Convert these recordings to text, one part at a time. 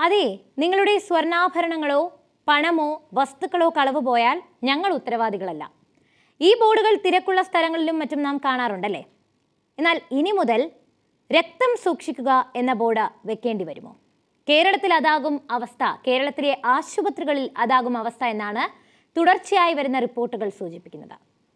അതെ നിങ്ങളുടെ സ്വർണ്ണാഭരണങ്ങളോ പണമോ വസ്തുക്കളോ കളവ് പോയാൽ ഞങ്ങൾ ഉത്തരവാദികളല്ല ഈ ബോർഡുകൾ തിരക്കുള്ള സ്ഥലങ്ങളിലും മറ്റും നാം കാണാറുണ്ടല്ലേ എന്നാൽ ഇനി മുതൽ രക്തം സൂക്ഷിക്കുക എന്ന ബോർഡ് വെക്കേണ്ടി വരുമോ കേരളത്തിൽ അതാകും അവസ്ഥ കേരളത്തിലെ ആശുപത്രികളിൽ അതാകും അവസ്ഥ എന്നാണ് തുടർച്ചയായി വരുന്ന റിപ്പോർട്ടുകൾ സൂചിപ്പിക്കുന്നത്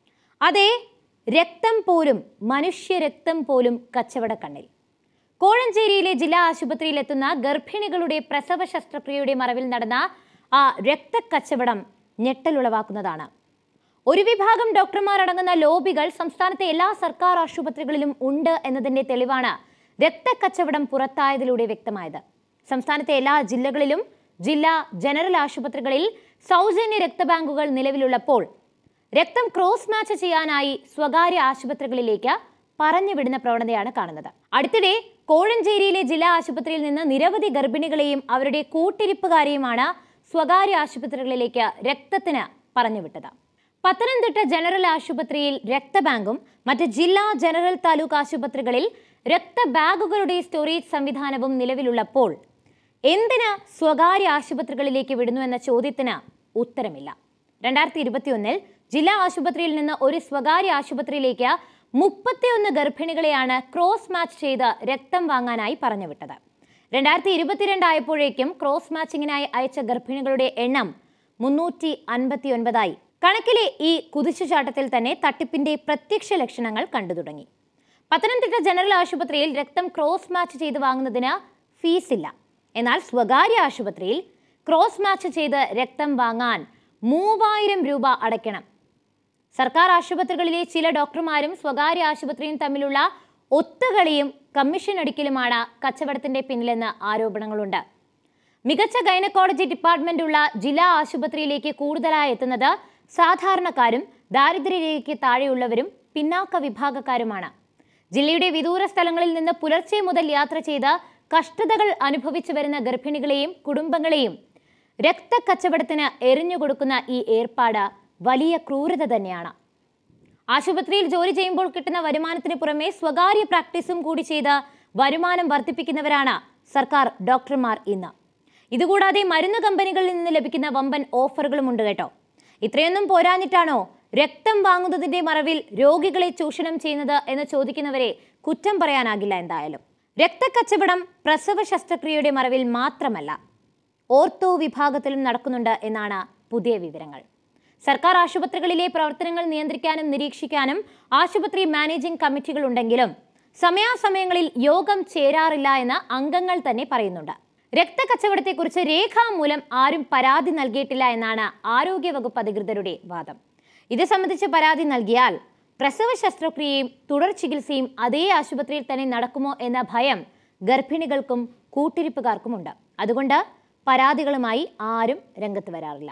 അതെ രക്തം പോലും മനുഷ്യരക്തം പോലും കച്ചവട കണ്ണിൽ കോഴഞ്ചേരിയിലെ ജില്ലാ ആശുപത്രിയിൽ എത്തുന്ന ഗർഭിണികളുടെ പ്രസവ ശസ്ത്രക്രിയയുടെ മറവിൽ നടന്ന ആ രക്തക്കച്ചവടം ഞെട്ടലുളവാക്കുന്നതാണ് ഒരു വിഭാഗം ഡോക്ടർമാർ അടങ്ങുന്ന ലോബികൾ സംസ്ഥാനത്തെ എല്ലാ സർക്കാർ ആശുപത്രികളിലും ഉണ്ട് എന്നതിന്റെ തെളിവാണ് രക്തക്കച്ചവടം പുറത്തായതിലൂടെ വ്യക്തമായത് സംസ്ഥാനത്തെ എല്ലാ ജില്ലകളിലും ജില്ലാ ജനറൽ ആശുപത്രികളിൽ സൗജന്യ രക്തബാങ്കുകൾ നിലവിലുള്ളപ്പോൾ രക്തം ക്രോസ് മാച്ച് ചെയ്യാനായി സ്വകാര്യ ആശുപത്രികളിലേക്ക് പറഞ്ഞുവിടുന്ന പ്രവണതയാണ് കാണുന്നത് അടുത്തിടെ കോഴഞ്ചേരിയിലെ ജില്ലാ ആശുപത്രിയിൽ നിന്ന് നിരവധി ഗർഭിണികളെയും അവരുടെ കൂട്ടിരിപ്പുകാരെയുമാണ് സ്വകാര്യ ആശുപത്രികളിലേക്ക് രക്തത്തിന് പറഞ്ഞുവിട്ടത് പത്തനംതിട്ട ജനറൽ ആശുപത്രിയിൽ രക്തബാങ്കും മറ്റ് ജില്ലാ ജനറൽ താലൂക്ക് ആശുപത്രികളിൽ രക്തബാഗുകളുടെ സ്റ്റോറേജ് സംവിധാനവും നിലവിലുള്ളപ്പോൾ എന്തിന് സ്വകാര്യ ആശുപത്രികളിലേക്ക് വിടുന്നു എന്ന ചോദ്യത്തിന് ഉത്തരമില്ല രണ്ടായിരത്തി ഇരുപത്തിയൊന്നിൽ ജില്ലാ ആശുപത്രിയിൽ നിന്ന് ഒരു സ്വകാര്യ ആശുപത്രിയിലേക്ക് മുപ്പത്തിയൊന്ന് ഗർഭിണികളെയാണ് ക്രോസ് മാച്ച് ചെയ്ത് രക്തം വാങ്ങാനായി പറഞ്ഞുവിട്ടത് രണ്ടായിരത്തി ഇരുപത്തിരണ്ടായപ്പോഴേക്കും ക്രോസ് മാച്ചിങ്ങിനായി അയച്ച ഗർഭിണികളുടെ എണ്ണം മുന്നൂറ്റി അൻപത്തി ഒൻപതായി കണക്കിലെ ഈ കുതിച്ചുചാട്ടത്തിൽ തന്നെ തട്ടിപ്പിന്റെ പ്രത്യക്ഷ ലക്ഷണങ്ങൾ കണ്ടു തുടങ്ങി പത്തനംതിട്ട ജനറൽ ആശുപത്രിയിൽ രക്തം ക്രോസ് മാച്ച് ചെയ്ത് വാങ്ങുന്നതിന് ഫീസില്ല എന്നാൽ സ്വകാര്യ ആശുപത്രിയിൽ ക്രോസ് മാച്ച് ചെയ്ത് രക്തം വാങ്ങാൻ മൂവായിരം രൂപ അടയ്ക്കണം സർക്കാർ ആശുപത്രികളിലെ ചില ഡോക്ടർമാരും സ്വകാര്യ ആശുപത്രിയും തമ്മിലുള്ള ഒത്തുകളിയും കമ്മീഷൻ അടിക്കലുമാണ് കച്ചവടത്തിന്റെ പിന്നിലെന്ന് ആരോപണങ്ങളുണ്ട് മികച്ച ഗൈനക്കോളജി ഡിപ്പാർട്ട്മെന്റ് ഉള്ള ജില്ലാ ആശുപത്രിയിലേക്ക് കൂടുതലായി എത്തുന്നത് സാധാരണക്കാരും ദാരിദ്ര്യരേഖയ്ക്ക് താഴെയുള്ളവരും പിന്നാക്ക വിഭാഗക്കാരുമാണ് ജില്ലയുടെ വിദൂര സ്ഥലങ്ങളിൽ നിന്ന് പുലർച്ചെ മുതൽ യാത്ര ചെയ്ത് കഷ്ടതകൾ അനുഭവിച്ചു വരുന്ന ഗർഭിണികളെയും കുടുംബങ്ങളെയും രക്തക്കച്ചവടത്തിന് എറിഞ്ഞുകൊടുക്കുന്ന ഈ ഏർപ്പാട് വലിയ ക്രൂരത തന്നെയാണ് ആശുപത്രിയിൽ ജോലി ചെയ്യുമ്പോൾ കിട്ടുന്ന വരുമാനത്തിന് പുറമെ സ്വകാര്യ പ്രാക്ടീസും കൂടി ചെയ്ത് വരുമാനം വർദ്ധിപ്പിക്കുന്നവരാണ് സർക്കാർ ഡോക്ടർമാർ ഇന്ന് ഇതുകൂടാതെ മരുന്ന് കമ്പനികളിൽ നിന്ന് ലഭിക്കുന്ന വമ്പൻ ഓഫറുകളും ഉണ്ട് കേട്ടോ ഇത്രയൊന്നും പോരാഞ്ഞിട്ടാണോ രക്തം വാങ്ങുന്നതിന്റെ മറവിൽ രോഗികളെ ചൂഷണം ചെയ്യുന്നത് എന്ന് ചോദിക്കുന്നവരെ കുറ്റം പറയാനാകില്ല എന്തായാലും രക്തക്കച്ചവടം പ്രസവ ശസ്ത്രക്രിയയുടെ മറവിൽ മാത്രമല്ല ഓർത്തോ വിഭാഗത്തിലും നടക്കുന്നുണ്ട് എന്നാണ് പുതിയ വിവരങ്ങൾ സർക്കാർ ആശുപത്രികളിലെ പ്രവർത്തനങ്ങൾ നിയന്ത്രിക്കാനും നിരീക്ഷിക്കാനും ആശുപത്രി മാനേജിംഗ് കമ്മിറ്റികൾ ഉണ്ടെങ്കിലും സമയാസമയങ്ങളിൽ യോഗം ചേരാറില്ല എന്ന് അംഗങ്ങൾ തന്നെ പറയുന്നുണ്ട് രക്തക്കച്ചവടത്തെക്കുറിച്ച് രേഖാമൂലം ആരും പരാതി നൽകിയിട്ടില്ല എന്നാണ് ആരോഗ്യവകുപ്പ് അധികൃതരുടെ വാദം ഇത് സംബന്ധിച്ച് പരാതി നൽകിയാൽ പ്രസവ ശസ്ത്രക്രിയയും തുടർ ചികിത്സയും അതേ ആശുപത്രിയിൽ തന്നെ നടക്കുമോ എന്ന ഭയം ഗർഭിണികൾക്കും കൂട്ടിരിപ്പുകാർക്കുമുണ്ട് അതുകൊണ്ട് പരാതികളുമായി ആരും രംഗത്ത് വരാറില്ല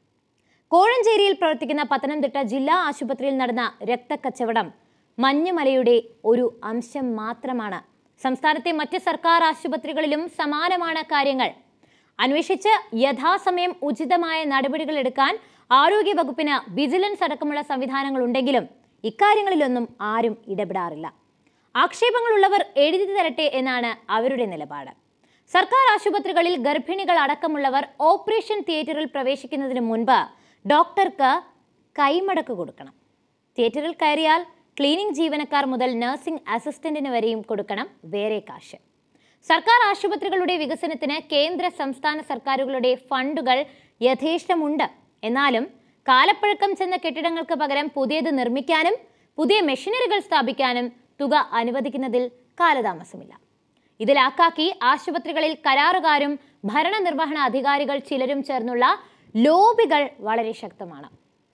കോഴഞ്ചേരിയിൽ പ്രവർത്തിക്കുന്ന പത്തനംതിട്ട ജില്ലാ ആശുപത്രിയിൽ നടന്ന രക്തക്കച്ചവടം മഞ്ഞുമലയുടെ ഒരു അംശം മാത്രമാണ് സംസ്ഥാനത്തെ മറ്റ് സർക്കാർ ആശുപത്രികളിലും സമാനമാണ് കാര്യങ്ങൾ അന്വേഷിച്ച് യഥാസമയം ഉചിതമായ നടപടികൾ എടുക്കാൻ ആരോഗ്യ വകുപ്പിന് വിജിലൻസ് അടക്കമുള്ള സംവിധാനങ്ങൾ ഉണ്ടെങ്കിലും ഇക്കാര്യങ്ങളിലൊന്നും ആരും ഇടപെടാറില്ല ആക്ഷേപങ്ങളുള്ളവർ എഴുതി തരട്ടെ എന്നാണ് അവരുടെ നിലപാട് സർക്കാർ ആശുപത്രികളിൽ ഗർഭിണികൾ അടക്കമുള്ളവർ ഓപ്പറേഷൻ തിയേറ്ററിൽ പ്രവേശിക്കുന്നതിന് മുൻപ് ഡോക്ടർക്ക് കൈമടക്ക് കൊടുക്കണം തിയേറ്ററിൽ കയറിയാൽ ക്ലീനിംഗ് ജീവനക്കാർ മുതൽ നഴ്സിംഗ് അസിസ്റ്റന്റിന് വരെയും കൊടുക്കണം വേറെ കാശ് സർക്കാർ ആശുപത്രികളുടെ വികസനത്തിന് കേന്ദ്ര സംസ്ഥാന സർക്കാരുകളുടെ ഫണ്ടുകൾ യഥേഷ്ടമുണ്ട് എന്നാലും കാലപ്പഴക്കം ചെന്ന കെട്ടിടങ്ങൾക്ക് പകരം പുതിയത് നിർമ്മിക്കാനും പുതിയ മെഷീനറികൾ സ്ഥാപിക്കാനും തുക അനുവദിക്കുന്നതിൽ കാലതാമസമില്ല ഇതിലാക്കാക്കി ആശുപത്രികളിൽ കരാറുകാരും ഭരണനിർവഹണ അധികാരികൾ ചിലരും ചേർന്നുള്ള ലോബികൾ വളരെ ശക്തമാണ്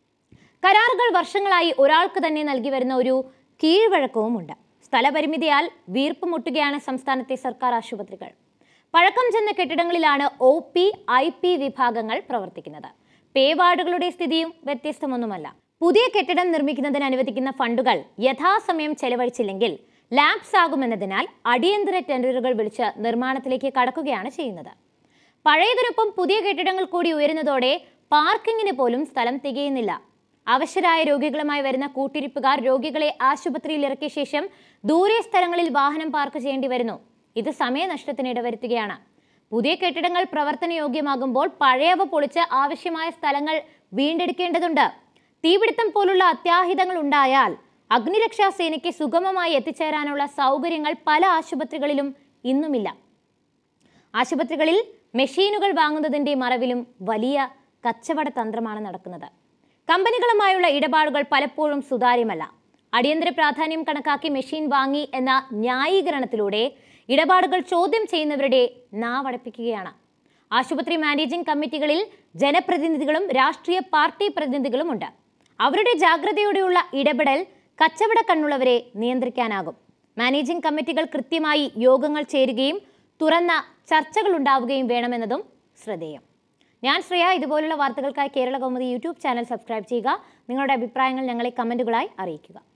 കരാറുകൾ വർഷങ്ങളായി ഒരാൾക്ക് തന്നെ നൽകി വരുന്ന ഒരു കീഴ്വഴക്കവുമുണ്ട് സ്ഥലപരിമിതിയാൽ വീർപ്പ് മുട്ടുകയാണ് സംസ്ഥാനത്തെ സർക്കാർ ആശുപത്രികൾ പഴക്കം ചെന്ന കെട്ടിടങ്ങളിലാണ് ഒ പി ഐ പി വിഭാഗങ്ങൾ പ്രവർത്തിക്കുന്നത് പേ വാർഡുകളുടെ സ്ഥിതിയും വ്യത്യസ്തമൊന്നുമല്ല പുതിയ കെട്ടിടം നിർമ്മിക്കുന്നതിന് അനുവദിക്കുന്ന ഫണ്ടുകൾ യഥാസമയം ചെലവഴിച്ചില്ലെങ്കിൽ ലാപ്സ് ആകുമെന്നതിനാൽ അടിയന്തര ടെൻഡറുകൾ വിളിച്ച് നിർമ്മാണത്തിലേക്ക് കടക്കുകയാണ് ചെയ്യുന്നത് പഴയതിനൊപ്പം പുതിയ കെട്ടിടങ്ങൾ കൂടി ഉയരുന്നതോടെ പാർക്കിങ്ങിന് പോലും സ്ഥലം തികയുന്നില്ല അവശരായ രോഗികളുമായി വരുന്ന കൂട്ടിരിപ്പുകാർ രോഗികളെ ആശുപത്രിയിൽ ഇറക്കിയ ശേഷം ദൂരെ സ്ഥലങ്ങളിൽ വാഹനം പാർക്ക് ചെയ്യേണ്ടി വരുന്നു ഇത് സമയനഷ്ടത്തിന് ഇടവരുത്തുകയാണ് പുതിയ കെട്ടിടങ്ങൾ പ്രവർത്തനയോഗ്യമാകുമ്പോൾ പഴയവ പൊളിച്ച് ആവശ്യമായ സ്ഥലങ്ങൾ വീണ്ടെടുക്കേണ്ടതുണ്ട് തീപിടുത്തം പോലുള്ള അത്യാഹിതങ്ങൾ ഉണ്ടായാൽ അഗ്നിരക്ഷാ സേനയ്ക്ക് സുഗമമായി എത്തിച്ചേരാനുള്ള സൗകര്യങ്ങൾ പല ആശുപത്രികളിലും ഇന്നുമില്ല ആശുപത്രികളിൽ മെഷീനുകൾ വാങ്ങുന്നതിന്റെ മറവിലും വലിയ കച്ചവട തന്ത്രമാണ് നടക്കുന്നത് കമ്പനികളുമായുള്ള ഇടപാടുകൾ പലപ്പോഴും സുതാര്യമല്ല അടിയന്തര പ്രാധാന്യം കണക്കാക്കി മെഷീൻ വാങ്ങി എന്ന ന്യായീകരണത്തിലൂടെ ഇടപാടുകൾ ചോദ്യം ചെയ്യുന്നവരുടെ നാവടപ്പിക്കുകയാണ് ആശുപത്രി മാനേജിംഗ് കമ്മിറ്റികളിൽ ജനപ്രതിനിധികളും രാഷ്ട്രീയ പാർട്ടി പ്രതിനിധികളുമുണ്ട് അവരുടെ ജാഗ്രതയോടെയുള്ള ഇടപെടൽ കച്ചവട കണ്ണുള്ളവരെ നിയന്ത്രിക്കാനാകും മാനേജിംഗ് കമ്മിറ്റികൾ കൃത്യമായി യോഗങ്ങൾ ചേരുകയും തുറന്ന ചർച്ചകൾ ഉണ്ടാവുകയും വേണമെന്നതും ശ്രദ്ധേയം ഞാൻ ശ്രേയ ഇതുപോലുള്ള വാർത്തകൾക്കായി Kerala Kaumudi YouTube channel subscribe ചെയ്യുക നിങ്ങളുടെ അഭിപ്രായങ്ങൾ ഞങ്ങളെ കമൻറ്റുകളായി അറിയിക്കുക